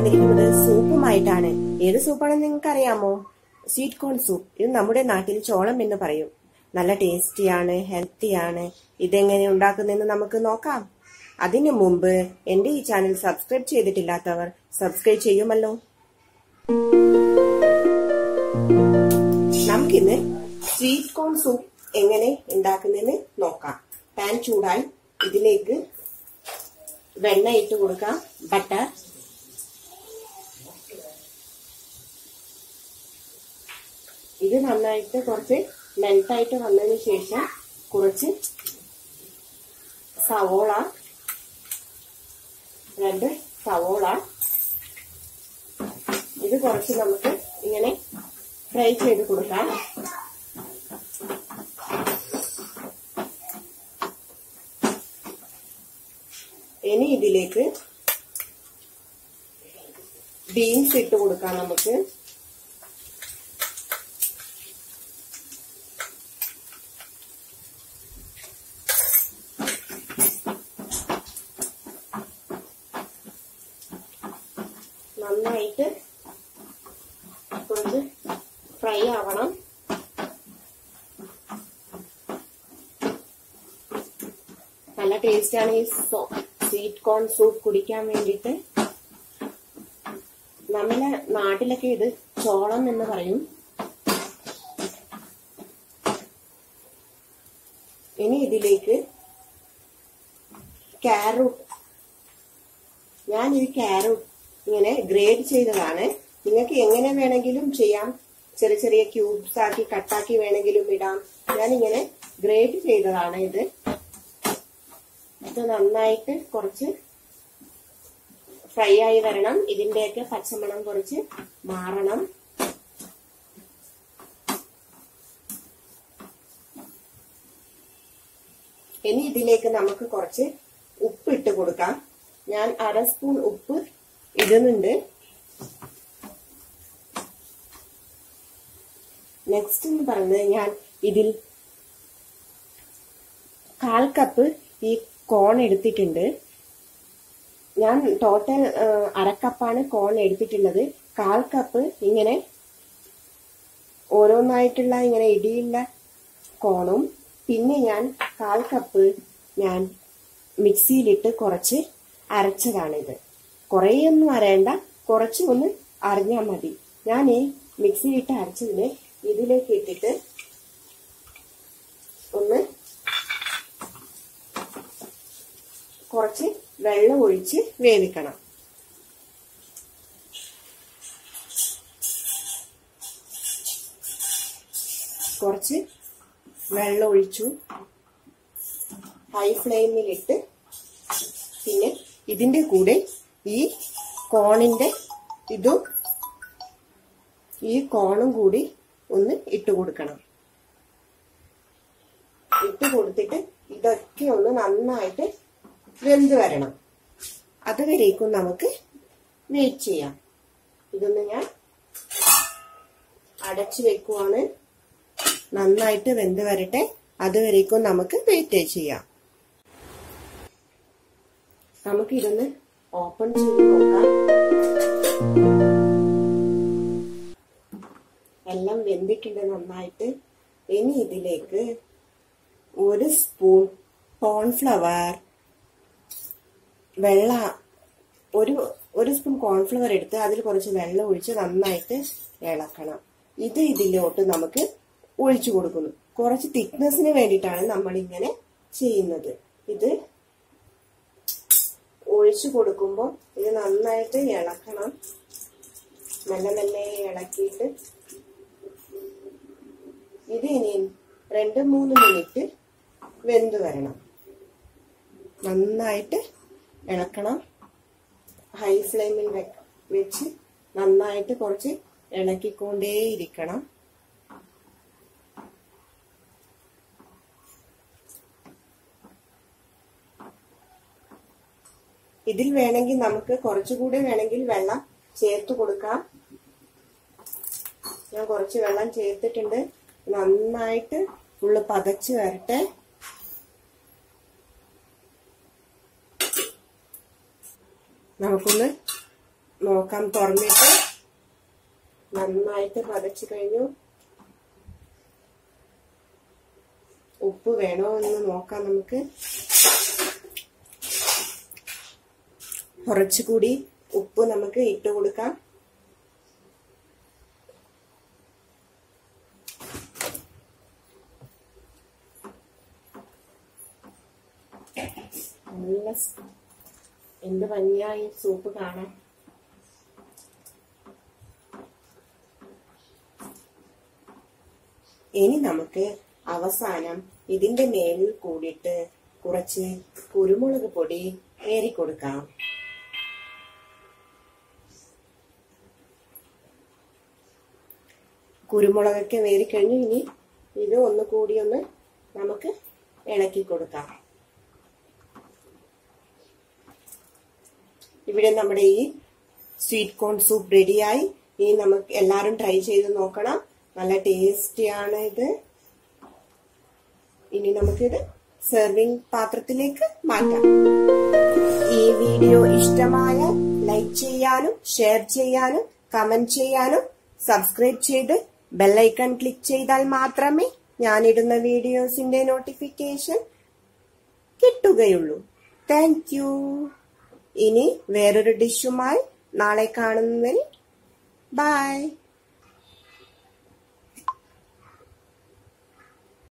വന്നിരിക്കുന്നത് സൂപ്പുമായിട്ടാണ് ഏത് സൂപ്പാണെന്ന് നിങ്ങൾക്ക് അറിയാമോ സ്വീറ്റ് കോൺ സൂപ്പ് ഇത് നമ്മുടെ നാട്ടിൽ ചോളം എന്ന് പറയും നല്ല ടേസ്റ്റിയാണ് ഹെൽത്തിയാണ് ഇതെങ്ങനെ ഉണ്ടാക്കുന്നതെന്ന് നമുക്ക് നോക്കാം അതിനു മുമ്പ് എന്റെ ഈ ചാനൽ സബ്സ്ക്രൈബ് ചെയ്തിട്ടില്ലാത്തവർ സബ്സ്ക്രൈബ് ചെയ്യുമല്ലോ നമുക്കിന്ന് സ്വീറ്റ് കോൺ സൂപ്പ് എങ്ങനെ ഉണ്ടാക്കുന്നതെന്ന് നോക്കാം പാൻ ചൂടായി ഇതിലേക്ക് വെണ്ണ ഇട്ട് കൊടുക്കാം ബട്ടർ ഇത് നന്നായിട്ട് കുറച്ച് മെൽട്ടായിട്ട് വന്നതിന് ശേഷം കുറച്ച് സവോള രണ്ട് സവോള ഇത് കുറച്ച് നമുക്ക് ഇങ്ങനെ ഫ്രൈ ചെയ്ത് കൊടുക്കാം ഇനി ഇതിലേക്ക് ബീൻസ് ഇട്ട് കൊടുക്കാം നമുക്ക് നന്നായിട്ട് കുറച്ച് ഫ്രൈ ആവണം നല്ല ടേസ്റ്റാണ് ഈ സ്വീറ്റ് കോൺ സൂപ്പ് കുടിക്കാൻ വേണ്ടിയിട്ട് നമ്മളെ നാട്ടിലൊക്കെ ഇത് ചോളം എന്ന് പറയും ഇനി ഇതിലേക്ക് കാരൂട്ട് ഞാൻ ഈ കാരൂട്ട് ഇങ്ങനെ ഗ്രേഡ് ചെയ്തതാണ് നിങ്ങൾക്ക് എങ്ങനെ വേണമെങ്കിലും ചെയ്യാം ചെറിയ ചെറിയ ക്യൂബ്സ് ആക്കി കട്ടാക്കി വേണമെങ്കിലും ഇടാം ഞാനിങ്ങനെ ഗ്രേഡ് ചെയ്തതാണ് ഇത് ഇത് നന്നായിട്ട് കുറച്ച് ഫ്രൈ ആയി വരണം ഇതിന്റെയൊക്കെ പച്ചമണം കുറച്ച് മാറണം ഇനി ഇതിലേക്ക് നമുക്ക് കുറച്ച് ഉപ്പ് ഇട്ട് കൊടുക്കാം ഞാൻ അര സ്പൂൺ ഉപ്പ് ഇടുന്നുണ്ട് നെക്സ്റ്റ് എന്ന് പറയുന്നത് ഞാൻ ഇതിൽ കാൽ കപ്പ് ഈ കോൺ എടുത്തിട്ടുണ്ട് ഞാൻ ടോട്ടൽ അരക്കപ്പാണ് കോൺ എടുത്തിട്ടുള്ളത് കാൽ കപ്പ് ഇങ്ങനെ ഓരോന്നായിട്ടുള്ള ഇങ്ങനെ ഇടിയുള്ള കോണും പിന്നെ ഞാൻ കാൽ കപ്പ് ഞാൻ മിക്സിയിലിട്ട് കുറച്ച് അരച്ചതാണിത് കുറേയൊന്നും അരയണ്ട കുറച്ച് ഒന്ന് അരഞ്ഞാൽ മതി ഞാൻ ഈ മിക്സിയിലിട്ട് അരച്ചതിന് ഇതിലേക്ക് ഇട്ടിട്ട് ഒന്ന് കുറച്ച് വെള്ളം ഒഴിച്ച് വേവിക്കണം കുറച്ച് വെള്ളം ഒഴിച്ചു ഹൈ ഫ്ലെയിമിലിട്ട് പിന്നെ ഇതിന്റെ കൂടെ ഈ കോണിന്റെ ഇതും ഈ കോണും കൂടി ഒന്ന് ഇട്ട് കൊടുക്കണം ഇട്ട് കൊടുത്തിട്ട് ഇതൊക്കെ ഒന്ന് നന്നായിട്ട് വെന്ത് വരണം അതുവരേക്കും നമുക്ക് വെയിറ്റ് ചെയ്യാം ഇതൊന്ന് ഞാൻ അടച്ചു വെക്കുവാണ് നന്നായിട്ട് വെന്ത് വരട്ടെ അതുവരേക്കും നമുക്ക് വെയിറ്റ് ചെയ്യാം നമുക്ക് ഇതൊന്ന് ഓപ്പൺ ചെയ്ത് നോക്കാം എല്ലാം വെന്തിട്ടുണ്ട് നന്നായിട്ട് ഇനി ഇതിലേക്ക് ഒരു സ്പൂൺ കോൺഫ്ലവർ വെള്ള ഒരു ഒരു സ്പൂൺ കോൺഫ്ലവർ എടുത്ത് അതിൽ കുറച്ച് വെള്ളം ഒഴിച്ച് നന്നായിട്ട് ഇളക്കണം ഇത് ഇതിലോട്ട് നമുക്ക് ഒഴിച്ചു കൊടുക്കുന്നു കുറച്ച് തിക്നെസ്സിന് വേണ്ടിയിട്ടാണ് നമ്മൾ ഇങ്ങനെ ചെയ്യുന്നത് ഇത് ഒഴിച്ചു കൊടുക്കുമ്പോൾ ഇത് നന്നായിട്ട് ഇളക്കണം നല്ല മെല്ലെ ഇളക്കിയിട്ട് ഇത് ഇനി രണ്ട് മൂന്ന് മിനിറ്റ് വെന്ത് വരണം നന്നായിട്ട് ഇളക്കണം ഹൈ ഫ്ലെയിമിൽ വെച്ച് നന്നായിട്ട് കുറച്ച് ഇളക്കിക്കൊണ്ടേയിരിക്കണം ഇതിൽ വേണമെങ്കിൽ നമുക്ക് കുറച്ചുകൂടി വേണമെങ്കിൽ വെള്ളം ചേർത്ത് കൊടുക്കാം ഞാൻ കുറച്ച് വെള്ളം ചേർത്തിട്ടുണ്ട് നന്നായിട്ട് ഫുള്ള് പതച്ച് വരട്ടെ നമുക്കൊന്ന് നോക്കാം തുറന്നിട്ട് നന്നായിട്ട് പതച്ചു കഴിഞ്ഞു ഉപ്പ് വേണോ എന്ന് നോക്കാം നമുക്ക് കുറച്ചുകൂടി ഉപ്പ് നമുക്ക് ഇട്ട് കൊടുക്കാം നല്ല സ്- എന്ത് ഭംഗിയാ ഈ സൂപ്പ് കാണാൻ ഇനി നമുക്ക് അവസാനം ഇതിന്റെ മേലിൽ കൂടിയിട്ട് കുറച്ച് കുരുമുളക് പൊടി ഏറി കൊടുക്കാം കുരുമുളകൊക്കെ വേറിക്കഴിഞ്ഞു ഇനി ഇത് ഒന്ന് കൂടി ഒന്ന് നമുക്ക് ഇളക്കി കൊടുക്കാം ഇവിടെ നമ്മുടെ ഈ സ്വീറ്റ് കോൺ സൂപ്പ് റെഡിയായി ഇനി നമുക്ക് എല്ലാവരും ട്രൈ ചെയ്ത് നോക്കണം നല്ല ടേസ്റ്റിയാണ് ഇത് ഇനി നമുക്കിത് സെർവിംഗ് പാത്രത്തിലേക്ക് മാറ്റാം ഈ വീഡിയോ ഇഷ്ടമായ ലൈക്ക് ചെയ്യാനും ഷെയർ ചെയ്യാനും കമന്റ് ചെയ്യാനും സബ്സ്ക്രൈബ് ചെയ്ത് ബെല്ലൈക്കൺ ക്ലിക്ക് ചെയ്താൽ മാത്രമേ ഞാനിടുന്ന വീഡിയോസിന്റെ നോട്ടിഫിക്കേഷൻ കിട്ടുകയുള്ളൂ താങ്ക് യു ഇനി വേറൊരു ഡിഷുമായി നാളെ കാണുന്നതിൽ ബൈ